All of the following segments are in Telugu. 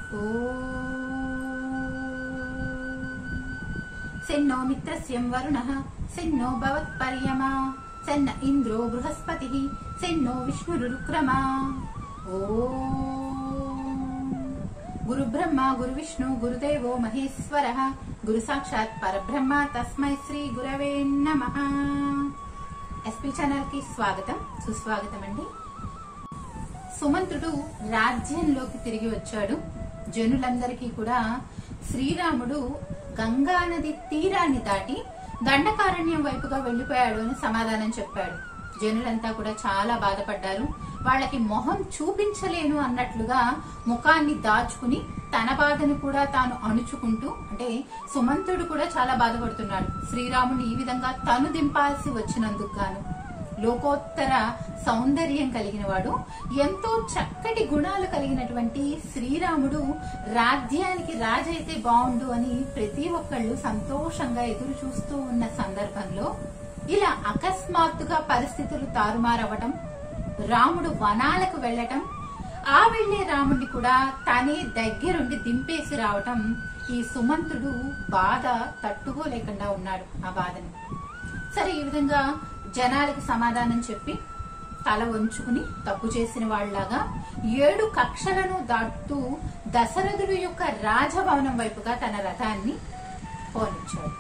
సెన్నో మిత్రస్యం వరుణ సెన్నో భవత్పర్యమా సెన్న ఇంద్రో బృహస్పతి సెన్నో విష్ణురుక్రమా ఓ గురు బ్రహ్మ గురు విష్ణు గురుదేవో మహేశ్వర గురు సాక్షాత్ పరబ్రహ్మ తస్మై శ్రీ గురవే నమ ఎస్పీ ఛానల్ కి స్వాగతం సుస్వాగతం అండి సుమంతుడు రాజ్యంలోకి తిరిగి వచ్చాడు జనులందరికీ కూడా శ్రీరాముడు గంగా నది తీరాన్ని దాటి దండకారణ్యం వైపుగా వెళ్లిపోయాడు అని సమాధానం చెప్పాడు జనులంతా కూడా చాలా బాధపడ్డారు వాళ్ళకి మొహం చూపించలేను అన్నట్లుగా ముఖాన్ని దాచుకుని తన బాధను కూడా తాను అణుచుకుంటూ అంటే సుమంతుడు కూడా చాలా బాధపడుతున్నాడు శ్రీరాముని ఈ విధంగా తను దింపాల్సి వచ్చినందుకు గాను లోకోత్తర సౌందర్యం కలిగిన వాడు ఎంతో చక్కటి గుణాలు కలిగినటువంటి శ్రీరాముడు రాజ్యానికి రాజైతే బాగుండు అని ప్రతి ఒక్కళ్ళు సంతోషంగా ఎదురు చూస్తూ ఉన్న సందర్భంలో ఇలా అకస్మాత్తుగా పరిస్థితులు తారుమారవటం రాముడు వనాలకు వెళ్లటం ఆ వెళ్లే రాముడిని కూడా తనే దగ్గరుండి దింపేసి రావటం ఈ సుమంతుడు బాధ తట్టుకోలేకుండా ఉన్నాడు ఆ బాధని సరే ఈ విధంగా జనాలకి సమాధానం చెప్పి తల వంచుకుని తప్పు చేసిన వాళ్ళలాగా ఏడు కక్షలను దాటుతూ దశరథుడు యొక్క రాజభవనం వైపుగా తన రథాన్ని పోనిచ్చాడు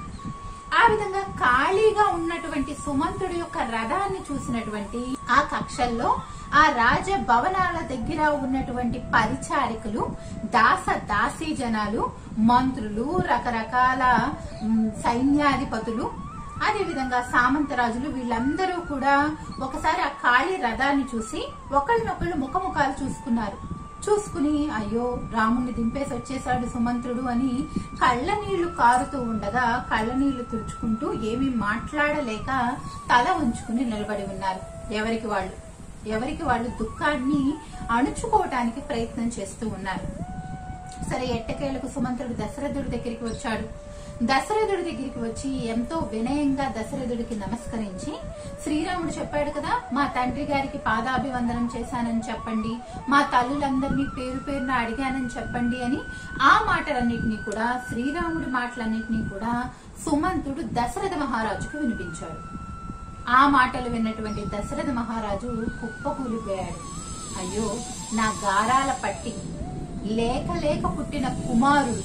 ఆ విధంగా ఖాళీగా ఉన్నటువంటి సుమంతుడి యొక్క రథాన్ని చూసినటువంటి ఆ కక్షల్లో ఆ రాజ భవనాల దగ్గర ఉన్నటువంటి పరిచారికులు దాస దాసీ జనాలు మంత్రులు రకరకాల మ్, సైన్యాధిపతులు అదే విధంగా సామంతరాజులు వీళ్ళందరూ కూడా ఒకసారి ఆ ఖాళీ రథాన్ని చూసి ఒకళ్ళనొకళ్ళు ముఖముఖాలు చూసుకున్నారు చూసుకుని అయ్యో రాముణ్ణి దింపేసి వచ్చేసాడు సుమంత్రుడు అని కళ్ళ నీళ్లు కారుతూ ఉండగా కళ్ళ నీళ్లు తుడుచుకుంటూ ఏమీ మాట్లాడలేక తల ఉంచుకుని నిలబడి ఉన్నారు ఎవరికి వాళ్ళు ఎవరికి వాళ్ళు దుఃఖాన్ని అణుచుకోవటానికి ప్రయత్నం చేస్తూ ఉన్నారు సరే ఎట్టకేలకు సుమంత్రుడు దశరథుడి దగ్గరికి వచ్చాడు దశరథుడి దగ్గరికి వచ్చి ఎంతో వినయంగా దశరథుడికి నమస్కరించి శ్రీరాముడు చెప్పాడు కదా మా తండ్రి గారికి పాదాభివందనం చేశానని చెప్పండి మా తల్లులందరినీ పేరు పేరున అడిగానని చెప్పండి అని ఆ మాటలన్నింటినీ కూడా శ్రీరాముడి మాటలన్నింటినీ కూడా సుమంతుడు దశరథ మహారాజుకు వినిపించాడు ఆ మాటలు విన్నటువంటి దశరథ మహారాజు కుప్పకూలిపోయాడు అయ్యో నా గారాల పట్టి లేక లేక పుట్టిన కుమారుడు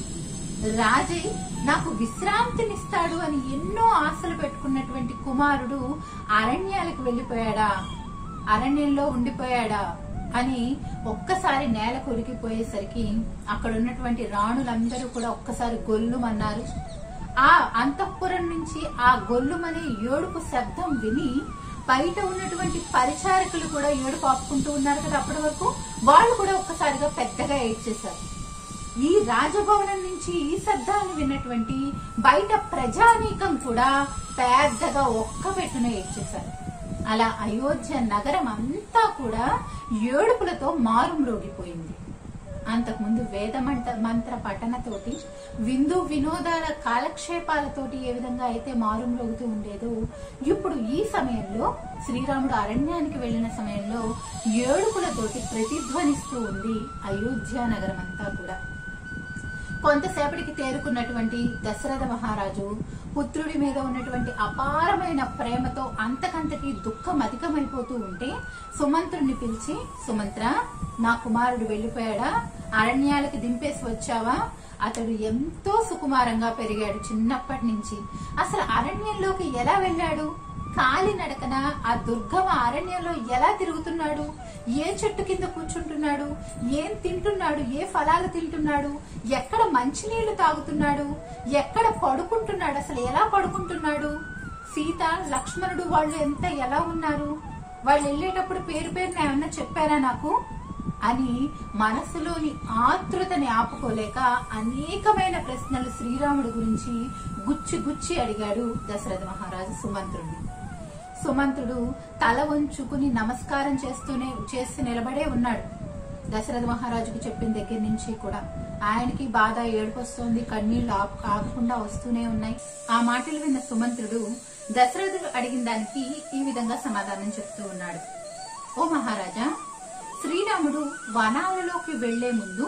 రాజై నాకు విశ్రాంతినిస్తాడు అని ఎన్నో ఆశలు పెట్టుకున్నటువంటి కుమారుడు అరణ్యాలకు వెళ్లిపోయాడా అరణ్యంలో ఉండిపోయాడా అని ఒక్కసారి నేల కొరికిపోయేసరికి అక్కడ ఉన్నటువంటి రాణులందరూ కూడా ఒక్కసారి గొల్లుమన్నారు ఆ అంతఃపురం నుంచి ఆ గొల్లుమనే ఏడుపు శబ్దం విని బయట ఉన్నటువంటి పరిచారకులు కూడా ఏడుపు ఆపుకుంటూ ఉన్నారు కదా అప్పటి వరకు వాళ్ళు కూడా ఒక్కసారిగా పెద్దగా ఏడ్చేశారు ఈ రాజభవనం నుంచి ఈ శబ్దాన్ని విన్నటువంటి బయట ప్రజానీకం కూడా పెద్దగా ఒక్క పెట్టున ఏడ్చేశారు అలా అయోధ్య నగరం అంతా కూడా ఏడుపులతో మారుమ్రోగిపోయింది అంతకుముందు వేద మంత్ర మంత్ర పఠనతోటి విందు వినోదాల కాలక్షేపాలతోటి ఏ విధంగా అయితే మారుమ్రోగుతూ ఉండేదో ఇప్పుడు ఈ సమయంలో శ్రీరాముడు అరణ్యానికి వెళ్లిన సమయంలో ఏడుపులతోటి ప్రతిధ్వనిస్తూ ఉంది అయోధ్య నగరం అంతా కూడా కొంతసేపటికి తేరుకున్నటువంటి దశరథ మహారాజు పుత్రుడి మీద ఉన్నటువంటి అపారమైన ప్రేమతో అంతకంతకి దుఃఖం అధికమైపోతూ ఉంటే సుమంత్రుడిని పిలిచి సుమంత్ర నా కుమారుడు వెళ్లిపోయాడా అరణ్యాలకి దింపేసి వచ్చావా అతడు ఎంతో సుకుమారంగా పెరిగాడు చిన్నప్పటి నుంచి అసలు అరణ్యంలోకి ఎలా వెళ్ళాడు కాలి నడకన ఆ దుర్గమ అరణ్యంలో ఎలా తిరుగుతున్నాడు ఏ చెట్టు కింద కూర్చుంటున్నాడు ఏం తింటున్నాడు ఏ ఫలాలు తింటున్నాడు ఎక్కడ మంచినీళ్లు తాగుతున్నాడు ఎక్కడ పడుకుంటున్నాడు అసలు ఎలా పడుకుంటున్నాడు సీత లక్ష్మణుడు వాళ్ళు ఎంత ఎలా ఉన్నారు వాళ్ళు వెళ్ళేటప్పుడు పేరు పేరున ఏమన్నా చెప్పారా నాకు అని మనసులోని ఆతృతని ఆపుకోలేక అనేకమైన ప్రశ్నలు శ్రీరాముడి గురించి గుచ్చి గుచ్చి అడిగాడు దశరథ మహారాజు సుమంత్రుడిని సుమంతుడు తల వంచుకుని నమస్కారం చేస్తూనే చేసి నిలబడే ఉన్నాడు దశరథ మహారాజుకు చెప్పిన దగ్గర నుంచి కూడా ఆయనకి బాధ ఏడుపు వస్తోంది కన్నీళ్లు ఆపు ఆగకుండా వస్తూనే ఉన్నాయి ఆ మాటలు విన్న సుమంత్రుడు దశరథుడు అడిగిన దానికి ఈ విధంగా సమాధానం చెప్తూ ఉన్నాడు ఓ మహారాజా శ్రీరాముడు వనాలలోకి వెళ్లే ముందు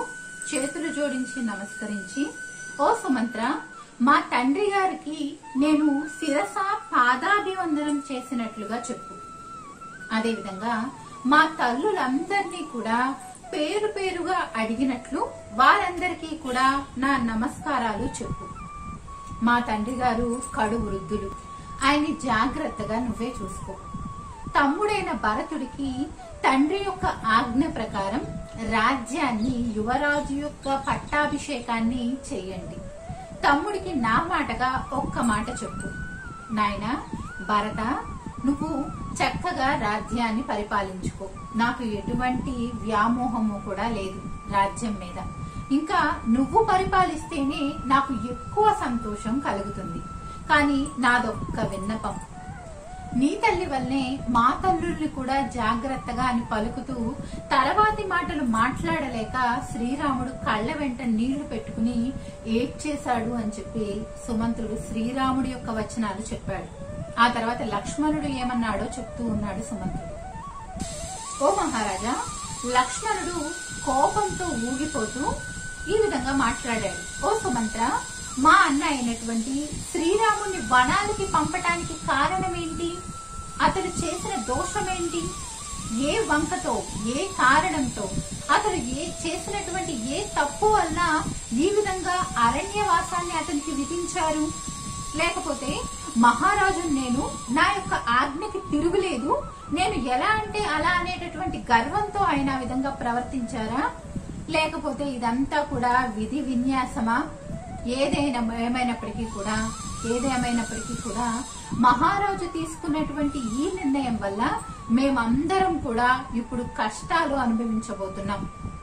చేతులు జోడించి నమస్కరించి ఓ సుమంత్ర మా తండ్రి గారికి నేను శిరస పాదాభివందనం చేసినట్లుగా చెప్పు అదేవిధంగా మా తల్లులందరినీ కూడా పేరు పేరుగా అడిగినట్లు వారందరికీ కూడా నా నమస్కారాలు చెప్పు మా తండ్రి గారు కడు వృద్ధులు ఆయన్ని జాగ్రత్తగా నువ్వే చూసుకో తమ్ముడైన భరతుడికి తండ్రి యొక్క ఆజ్ఞ ప్రకారం రాజ్యాన్ని యువరాజు యొక్క పట్టాభిషేకాన్ని చెయ్యండి తమ్ముడికి నా మాటగా ఒక్క మాట చెప్పు నాయనా భరత నువ్వు చక్కగా రాజ్యాన్ని పరిపాలించుకో నాకు ఎటువంటి వ్యామోహము కూడా లేదు రాజ్యం మీద ఇంకా నువ్వు పరిపాలిస్తేనే నాకు ఎక్కువ సంతోషం కలుగుతుంది కానీ నాదొక్క విన్నపం నీ తల్లి వల్లనే మా తల్లుల్ని కూడా జాగ్రత్తగా అని పలుకుతూ తర్వాతి మాటలు మాట్లాడలేక శ్రీరాముడు కళ్ళ వెంట నీళ్లు పెట్టుకుని ఏడ్చేశాడు అని చెప్పి సుమంత్రుడు శ్రీరాముడి యొక్క వచనాలు చెప్పాడు ఆ తర్వాత లక్ష్మణుడు ఏమన్నాడో చెప్తూ ఉన్నాడు సుమంత్రుడు ఓ మహారాజా లక్ష్మణుడు కోపంతో ఊగిపోతూ ఈ విధంగా మాట్లాడాడు ఓ సుమంత్ర మా అన్న అయినటువంటి శ్రీరాముని వనాలకి పంపటానికి కారణం ఏంటి అతడు చేసిన దోషమేంటి ఏ వంకతో ఏ కారణంతో అతడు ఏ చేసినటువంటి ఏ తప్పు వల్ల ఈ విధంగా అరణ్యవాసాన్ని అతనికి విధించారు లేకపోతే మహారాజు నేను నా యొక్క ఆజ్ఞకి తిరుగులేదు నేను ఎలా అంటే అలా అనేటటువంటి గర్వంతో ఆయన ఆ విధంగా ప్రవర్తించారా లేకపోతే ఇదంతా కూడా విధి విన్యాసమా ఏదైనా ఏమైనప్పటికీ కూడా ఏదేమైనప్పటికీ కూడా మహారాజు తీసుకున్నటువంటి ఈ నిర్ణయం వల్ల మేమందరం కూడా ఇప్పుడు కష్టాలు అనుభవించబోతున్నాం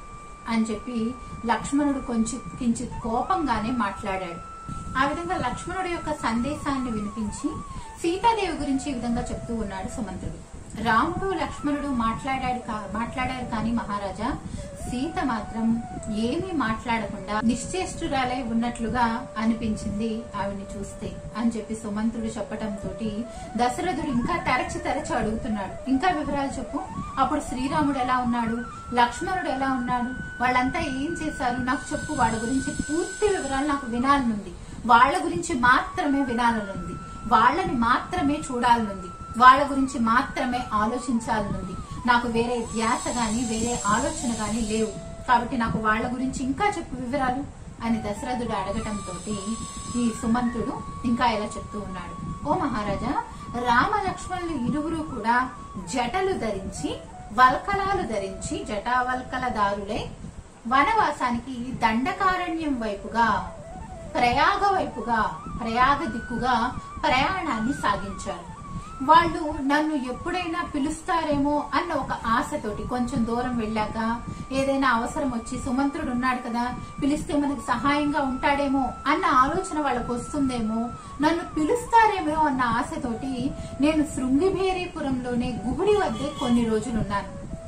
అని చెప్పి లక్ష్మణుడు కొంచెం కించిత్ కోపంగానే మాట్లాడాడు ఆ విధంగా లక్ష్మణుడి యొక్క సందేశాన్ని వినిపించి సీతాదేవి గురించి ఈ విధంగా చెప్తూ ఉన్నాడు సుమంత్రుడు రాముడు లక్ష్మణుడు మాట్లాడాడు కా- మాట్లాడారు కానీ మహారాజా సీత మాత్రం ఏమీ మాట్లాడకుండా నిశ్చేష్టురాలై ఉన్నట్లుగా అనిపించింది ఆవిడ్ని చూస్తే అని చెప్పి సుమంత్రుడు చెప్పటంతో దశరథుడు ఇంకా తరచి తరచి అడుగుతున్నాడు ఇంకా వివరాలు చెప్పు అప్పుడు శ్రీరాముడు ఎలా ఉన్నాడు లక్ష్మణుడు ఎలా ఉన్నాడు వాళ్ళంతా ఏం చేశారు నాకు చెప్పు వాళ్ళ గురించి పూర్తి వివరాలు నాకు వినాలనుంది వాళ్ళ గురించి మాత్రమే వినాలనుంది వాళ్ళని మాత్రమే చూడాలనుంది వాళ్ళ గురించి మాత్రమే ఆలోచించాలనుంది నాకు వేరే ధ్యాస గాని వేరే ఆలోచన గాని లేవు కాబట్టి నాకు వాళ్ళ గురించి ఇంకా చెప్పు వివరాలు అని దశరథుడు అడగటంతో ఈ సుమంతుడు ఇంకా ఇలా చెప్తూ ఉన్నాడు ఓ మహారాజా రామ లక్ష్మణులు ఇరువురు కూడా జటలు ధరించి వల్కలాలు ధరించి జటావల్కల దారులై వనవాసానికి దండకారణ్యం వైపుగా ప్రయాగ వైపుగా ప్రయాగ దిక్కుగా ప్రయాణాన్ని సాగించారు వాళ్ళు నన్ను ఎప్పుడైనా పిలుస్తారేమో అన్న ఒక ఆశతోటి కొంచెం దూరం వెళ్ళాక ఏదైనా అవసరం వచ్చి సుమంత్రుడు ఉన్నాడు కదా పిలిస్తే మనకి సహాయంగా ఉంటాడేమో అన్న ఆలోచన వాళ్ళకు వస్తుందేమో నన్ను పిలుస్తారేమో అన్న ఆశతోటి నేను శృంగిభేరీపురంలోనే గుహుడి వద్దే కొన్ని రోజులున్నాను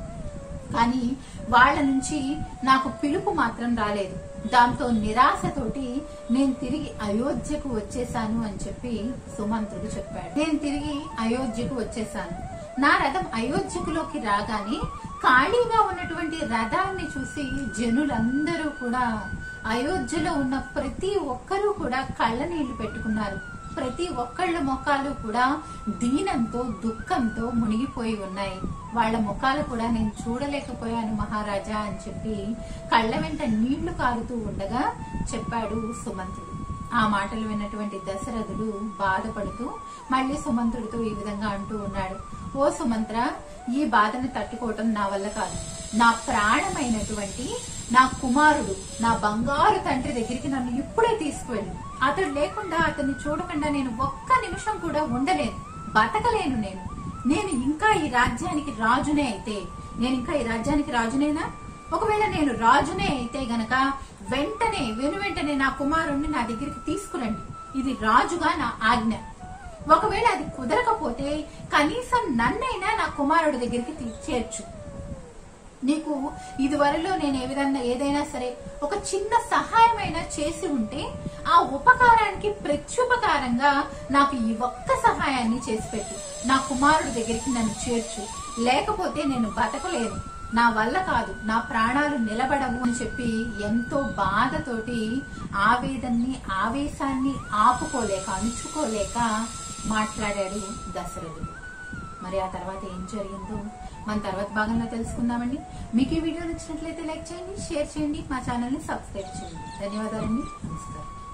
కానీ వాళ్ళ నుంచి నాకు పిలుపు మాత్రం రాలేదు దాంతో నిరాశతోటి నేను తిరిగి అయోధ్యకు వచ్చేసాను అని చెప్పి సుమంత్రుడు చెప్పాడు నేను తిరిగి అయోధ్యకు వచ్చేసాను నా రథం అయోధ్యకులోకి రాగానే ఖాళీగా ఉన్నటువంటి రథాన్ని చూసి జనులందరూ కూడా అయోధ్యలో ఉన్న ప్రతి ఒక్కరూ కూడా కళ్ళ నీళ్లు పెట్టుకున్నారు ప్రతి ఒక్కళ్ళ ముఖాలు కూడా దీనంతో దుఃఖంతో మునిగిపోయి ఉన్నాయి వాళ్ళ ముఖాలు కూడా నేను చూడలేకపోయాను మహారాజా అని చెప్పి కళ్ళ వెంట నీళ్లు కారుతూ ఉండగా చెప్పాడు సుమంత్రుడు ఆ మాటలు విన్నటువంటి దశరథుడు బాధపడుతూ మళ్ళీ సుమంత్రుడితో ఈ విధంగా అంటూ ఉన్నాడు ఓ సుమంత్ర ఈ బాధను తట్టుకోవటం నా వల్ల కాదు నా ప్రాణమైనటువంటి నా కుమారుడు నా బంగారు తండ్రి దగ్గరికి నన్ను ఇప్పుడే తీసుకువెళ్ళు అతడు లేకుండా అతన్ని చూడకుండా నేను ఒక్క నిమిషం కూడా ఉండలేను బతకలేను నేను నేను ఇంకా ఈ రాజ్యానికి రాజునే అయితే నేను ఇంకా ఈ రాజ్యానికి రాజునేనా ఒకవేళ నేను రాజునే అయితే గనక వెంటనే వెను వెంటనే నా కుమారుణ్ణి నా దగ్గరికి తీసుకురండి ఇది రాజుగా నా ఆజ్ఞ ఒకవేళ అది కుదరకపోతే కనీసం నన్నైనా నా కుమారుడి దగ్గరికి తీ- చేర్చు నీకు ఇదివరలో నేను ఏ విధంగా ఏదైనా సరే ఒక చిన్న సహాయమైనా చేసి ఉంటే ఆ ఉపకారానికి ప్రత్యుపకారంగా నాకు ఈ ఒక్క సహాయాన్ని చేసి పెట్టు నా కుమారుడి దగ్గరికి నన్ను చేర్చు లేకపోతే నేను బతకలేను నా వల్ల కాదు నా ప్రాణాలు నిలబడవు అని చెప్పి ఎంతో బాధతోటి ఆవేదన్ని ఆవేశాన్ని ఆపుకోలేక అణుచుకోలేక మాట్లాడాడు దశరథుడు మరి ఆ తర్వాత ఏం జరిగిందో మన తర్వాత భాగంలో తెలుసుకుందామండి మీకు ఈ వీడియో నచ్చినట్లయితే లైక్ చేయండి షేర్ చేయండి మా ఛానల్ ని సబ్స్క్రైబ్ చేయండి ధన్యవాదాలండి నమస్కారం